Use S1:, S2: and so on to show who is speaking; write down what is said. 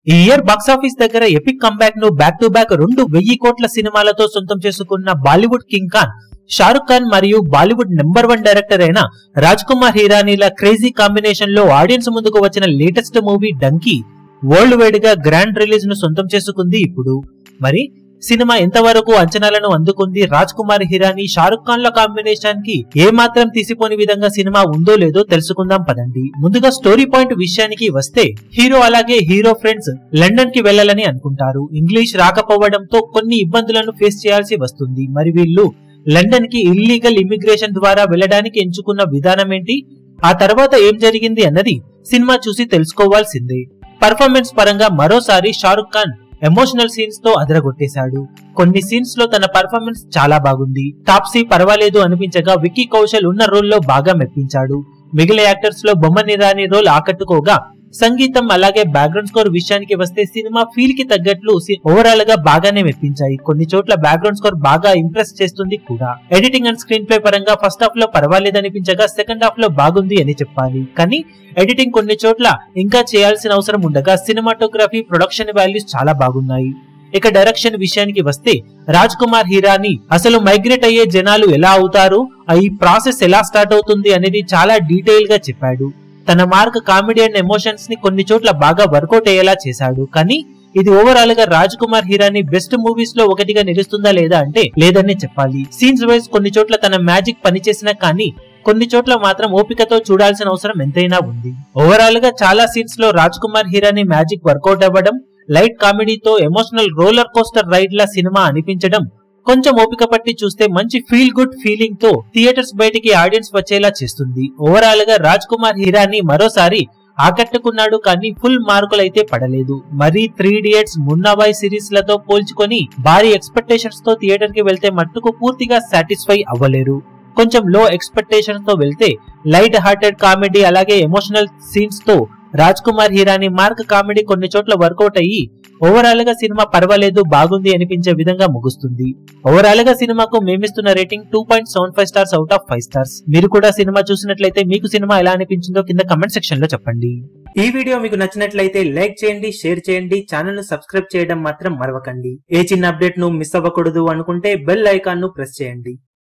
S1: ఈ year box office దగ్గర epic comeback ను బ్యాక్ టు బ్యాక్ రెండు వెయ్యి కోట్ల సినిమాలతో సొంతం చేసుకున్న బాలీవుడ్ కింగ్ ఖాన్ షారుఖ్ ఖాన్ మరియు బాలీవుడ్ నెంబర్ వన్ డైరెక్టర్ అయిన రాజ్ కుమార్ హిరానీల క్రేజీ కాంబినేషన్ లో ఆడియన్స్ ముందుకు వచ్చిన latest movie Dunki worldwide గా గ్రాండ్ రిలీజ్ ను సొంతం చేసుకుంది ఇప్పుడు మరి సినిమా ఎంతవరకు అంచనాలను అందుకుంది రాజ్ కుమార్ హిరానీ షారుఖ్ ఖాన్ ల కాంబినేషన్ కి ఏ మాత్రం తీసిపోని విధంగా సినిమా ఉందో లేదో తెలుసుకుందాం పదండి ముందుగా స్టోరీ పాయింట్ విషయానికి వస్తే హీరో అలాగే హీరో ఫ్రెండ్స్ లండన్ కి వెళ్లాలని అనుకుంటారు ఇంగ్లీష్ రాకపోవడంతో కొన్ని ఇబ్బందులను ఫేస్ చేయాల్సి వస్తుంది మరి వీళ్ళు లండన్ కి ఇల్లీగల్ ఇమిగ్రేషన్ ద్వారా వెళ్ళడానికి ఎంచుకున్న విధానం ఏంటి ఆ తర్వాత ఏం జరిగింది అన్నది సినిమా చూసి తెలుసుకోవాల్సిందే పర్ఫార్మెన్స్ పరంగా మరోసారి షారుఖ్ ఖాన్ ఎమోషనల్ సీన్స్ తో అదరగొట్టేశాడు కొన్ని సీన్స్ లో తన పర్ఫార్మెన్స్ చాలా బాగుంది టాప్సీ పర్వాలేదు అనిపించగా విక్కీ కౌశల్ ఉన్న రోల్ లో బాగా మెప్పించాడు మిగిలిన యాక్టర్స్ లో బొమ్మని రాని రోల్ ఆకట్టుకోగా సంగీతం అలాగే బ్యాక్గ్రౌండ్ స్కోర్ విషయానికి వస్తే సినిమా ఫీల్ కి తగ్గట్లు ఓవరాల్ గా బాగానే మెప్పించాయి కొన్ని చోట్ల బ్యాక్గ్రౌండ్ స్కోర్ బాగా ఇంప్రెస్ చేస్తుంది కూడా ఎడిటింగ్ అండ్ స్క్రీన్ ప్లే పరంగా ఫస్ట్ హాఫ్ లో పర్వాలేదు అనిపించగా సెకండ్ హాఫ్ లో బాగుంది అని చెప్పాలి కానీ ఎడిటింగ్ కొన్ని చోట్ల ఇంకా చేయాల్సిన అవసరం ఉండగా సినిమాటోగ్రఫీ ప్రొడక్షన్ వాల్యూస్ చాలా బాగున్నాయి ఇక డైరెక్షన్ విషయానికి వస్తే రాజ్ కుమార్ హీరాని అసలు మైగ్రేట్ అయ్యే జనాలు ఎలా అవుతారు ఈ ప్రాసెస్ ఎలా స్టార్ట్ అవుతుంది అనేది చాలా డీటెయిల్ గా చెప్పాడు తన మార్క్ కామెడీ అండ్ ఎమోషన్స్ ని కొన్ని చోట్ల బాగా వర్కౌట్ అయ్యేలా చేశాడు కానీ ఇది ఓవరాల్ గా రాజ్ కుమార్ హీరాని బెస్ట్ మూవీస్ లో ఒకటిగా నిలుస్తుందా లేదా అంటే లేదని చెప్పాలి సీన్స్ వైజ్ కొన్ని చోట్ల తన మ్యాజిక్ పనిచేసినా కానీ కొన్ని చోట్ల మాత్రం ఓపికతో చూడాల్సిన అవసరం ఎంతైనా ఉంది ఓవరాల్ గా చాలా సీన్స్ లో రాజ్ కుమార్ హీరాని మ్యాజిక్ వర్కౌట్ అవ్వడం లైట్ కామెడీతో ఎమోషనల్ రోలర్ కోస్టర్ రైడ్ లా సినిమా అనిపించడం కొంచెం ఓపిక పట్టి చూస్తే మంచి ఫీల్ గుడ్ ఫీలింగ్ తో థియేటర్స్ బయటికి ఆడియన్స్ వచ్చేలా చేస్తుంది ఓవరాల్ గా రాజ్ కుమార్ హీరాని మరోసారి ఆకట్టుకున్నాడు కానీ ఫుల్ మార్కులు అయితే పడలేదు మరీ త్రీ ఇడియట్స్ మున్నాబాయ్ సిరీస్ లతో పోల్చుకొని భారీ ఎక్స్పెక్టేషన్స్ తో థియేటర్ కి వెళ్తే మట్టుకు పూర్తిగా సాటిస్ఫై అవ్వలేరు కొంచెం లో ఎక్స్పెక్టేషన్స్ తో వెళ్తే లైట్ హార్టెడ్ కామెడీ అలాగే ఎమోషనల్ సీన్స్ తో రాజ్ కుమార్ హీరాని మార్క్ కామెడీ కొన్ని చోట్ల వర్కౌట్ అయ్యి ఓవరాల్ గా సినిమా పర్వాలేదు బాగుంది అనిపించే విధంగా ముగుస్తుంది ఓవరాల్ గా సినిమాకు మేమిస్తున్న rating two point seven five stars out of five stars మీరు కూడా సినిమా చూసినట్లయితే మీకు సినిమా ఎలా అనిపించిందో కింద కమెంట్ సెక్షన్ లో చెప్పండి ఈ వీడియో మీకు నచ్చినట్లయితే లైక్ చేయండి షేర్ చేయండి ఛానల్ ను సబ్స్క్రైబ్ చేయడం మాత్రం మరవకండి ఏ చిన్న అప్డేట్ ను మిస్ అవ్వకూడదు అనుకుంటే బెల్ ఐకాన్ ను ప్రెస్ చేయండి